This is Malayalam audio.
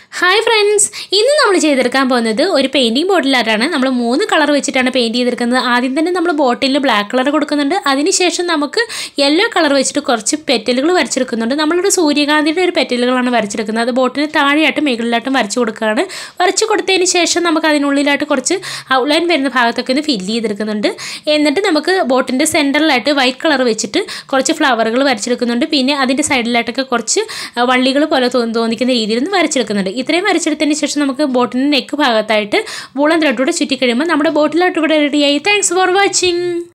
ഹായ് ഫ്രണ്ട്സ് ഇന്ന് നമ്മൾ ചെയ്തെടുക്കാൻ പോകുന്നത് ഒരു പെയിൻറ്റിങ് ബോട്ടിലായിട്ടാണ് നമ്മൾ മൂന്ന് കളർ വെച്ചിട്ടാണ് പെയിൻറ്റ് ചെയ്തെടുക്കുന്നത് ആദ്യം തന്നെ നമ്മൾ ബോട്ടിലിൽ ബ്ലാക്ക് കളർ കൊടുക്കുന്നുണ്ട് അതിനുശേഷം നമുക്ക് യെല്ലോ കളർ വെച്ചിട്ട് കുറച്ച് പെറ്റലുകൾ വരച്ചെടുക്കുന്നുണ്ട് നമ്മളൊരു സൂര്യകാന്തിയുടെ ഒരു പെറ്റലുകളാണ് വരച്ചെടുക്കുന്നത് അത് ബോട്ടിന് താഴെയായിട്ടും മുകളിലായിട്ടും വരച്ച് കൊടുക്കുകയാണ് വരച്ച് കൊടുത്തതിന് ശേഷം നമുക്ക് അതിനുള്ളിലായിട്ട് കുറച്ച് ഔട്ട്ലൈൻ വരുന്ന ഭാഗത്തൊക്കെ ഒന്ന് ഫില്ല് ചെയ്തെടുക്കുന്നുണ്ട് എന്നിട്ട് നമുക്ക് ബോട്ടിൻ്റെ സെൻറ്ററിലായിട്ട് വൈറ്റ് കളർ വെച്ചിട്ട് കുറച്ച് ഫ്ലവറുകൾ വരച്ചെടുക്കുന്നുണ്ട് പിന്നെ അതിൻ്റെ സൈഡിലായിട്ടൊക്കെ കുറച്ച് വള്ളികൾ പോലെ തോന്നി തോന്നിക്കുന്ന രീതിയിൽ ഒന്ന് വരച്ചെടുക്കുന്നുണ്ട് ഇത്രയും വരച്ചെടുത്തതിന് ശേഷം നമുക്ക് ബോട്ടിൻ്റെ നെക്ക് ഭാഗത്തായിട്ട് വൂളൻ ത്രെഡോടെ ചുറ്റി കഴിയുമ്പോൾ നമ്മുടെ ബോട്ടിലായിട്ട് ഇവിടെ റെഡിയായി താങ്ക്സ് ഫോർ വാച്ചിങ്